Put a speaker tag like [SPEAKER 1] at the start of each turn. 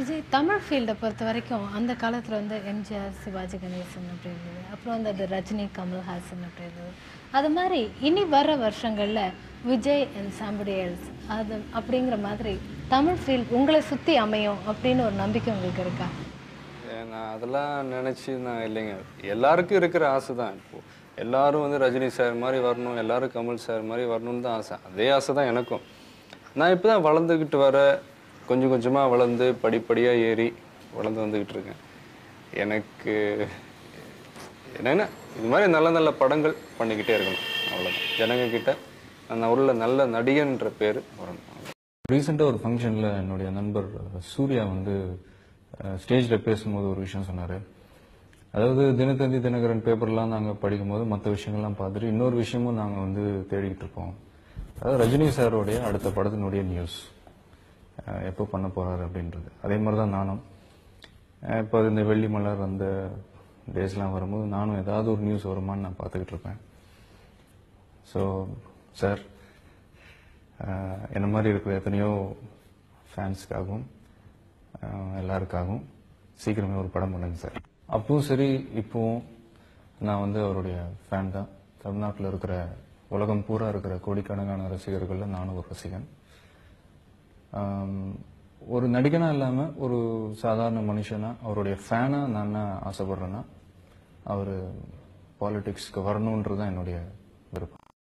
[SPEAKER 1] விஜய் தமிழ் ஃபீல்டை பொறுத்த வரைக்கும் அந்த காலத்தில் வந்து எம்ஜிஆர் சிவாஜி கணேசன் அப்படி இருந்தது அப்புறம் வந்து அது ரஜினி கமல்ஹாசன் அப்படி இருந்தது அது மாதிரி இனி வர வருஷங்களில் விஜய் அண்ட் சாம்படி எல்ஸ் அது அப்படிங்கிற மாதிரி தமிழ் ஃபீல்ட் உங்களை சுற்றி அமையும் அப்படின்னு ஒரு நம்பிக்கை உங்களுக்கு இருக்கா
[SPEAKER 2] ஏ, நான் அதெல்லாம் நினச்சி நான் இல்லைங்க எல்லாருக்கும் இருக்கிற ஆசை தான் இப்போது எல்லாரும் வந்து ரஜினி சார் மாதிரி வரணும் எல்லாரும் கமல் சார் மாதிரி வரணும்னு தான் ஆசை அதே ஆசை தான் எனக்கும் நான் இப்போ தான் வளர்ந்துக்கிட்டு வர கொஞ்சம் கொஞ்சமாக வளர்ந்து படிப்படியாக ஏறி வளர்ந்து வந்துக்கிட்டு இருக்கேன் எனக்கு என்னென்ன இது மாதிரி நல்ல நல்ல படங்கள் பண்ணிக்கிட்டே இருக்கணும் அவ்வளோதான் ஜனங்க கிட்ட நான் உள்ள நல்ல நடிகன்ற பேர் வரணும்
[SPEAKER 3] ரீசெண்டாக ஒரு ஃபங்க்ஷனில் என்னுடைய நண்பர் சூர்யா வந்து ஸ்டேஜில் பேசும்போது ஒரு விஷயம் சொன்னார் அதாவது தினத்தந்தி தினகரன் பேப்பர்லாம் நாங்கள் படிக்கும்போது மற்ற விஷயங்கள்லாம் பார்த்துட்டு இன்னொரு விஷயமும் நாங்கள் வந்து தேடிக்கிட்டு இருப்போம் அதாவது ரஜினி சாரோடைய அடுத்த படத்தினுடைய நியூஸ் எப்போ பண்ண போகிறாரு அப்படின்றது அதே மாதிரி தான் நானும் அஹ் இப்போ இந்த வெள்ளி மலர் அந்த டேஸ்லாம் வரும்போது நானும் ஏதாவது ஒரு நியூஸ் வருமான்னு நான் பார்த்துக்கிட்டு இருப்பேன் ஸோ சார் ஆஹ் என்ன மாதிரி இருக்கிற எத்தனையோ ஃபேன்ஸ்க்காகவும் ஆஹ் எல்லாருக்காகவும் சீக்கிரமே ஒரு படம் பண்ணுங்க சார் அப்பவும் சரி இப்போவும் நான் வந்து அவருடைய ஃபேன் தான் தமிழ்நாட்டில் இருக்கிற உலகம் பூரா இருக்கிற கோடிக்கணக்கான ரசிகர்களில் நானும் ஒரு ரசிகன் ஆம், ஒரு நடிகனா இல்லாமல் ஒரு சாதாரண மனுஷனா அவருடைய ஃபேனாக நான் என்ன ஆசைப்படுறேன்னா அவர் பாலிடிக்ஸ்க்கு வரணுன்றது தான் என்னுடைய விருப்பம்